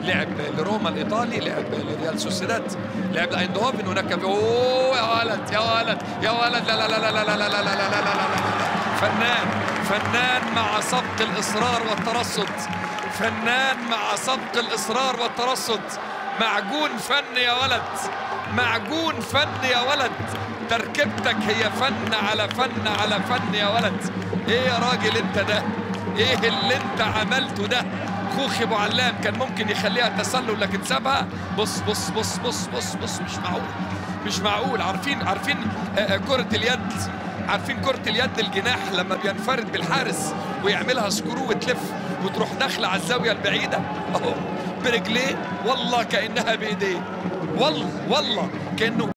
لعب لروما الايطالي لعب لريال سوسيداد لعب لايندهوفن هناك اوه يا ولد يا ولد يا ولد لا لا لا لا لا لا لا لا لا لا لا لا لا فنان فنان مع سبق الاصرار والترصد فنان مع سبق الاصرار والترصد معجون فن يا ولد معجون فن يا ولد تركيبتك هي فن على فن على فن يا ولد ايه يا راجل انت ده ايه اللي انت عملته ده خوخي ابو علام كان ممكن يخليها تسلل لكن سابها بص بص بص بص بص بص مش معقول مش معقول عارفين عارفين كرة اليد عارفين كرة اليد الجناح لما بينفرد بالحارس ويعملها سكرو وتلف وتروح داخلة على الزاوية البعيدة اهو برجليه والله كأنها بإيديه والله والله كأنه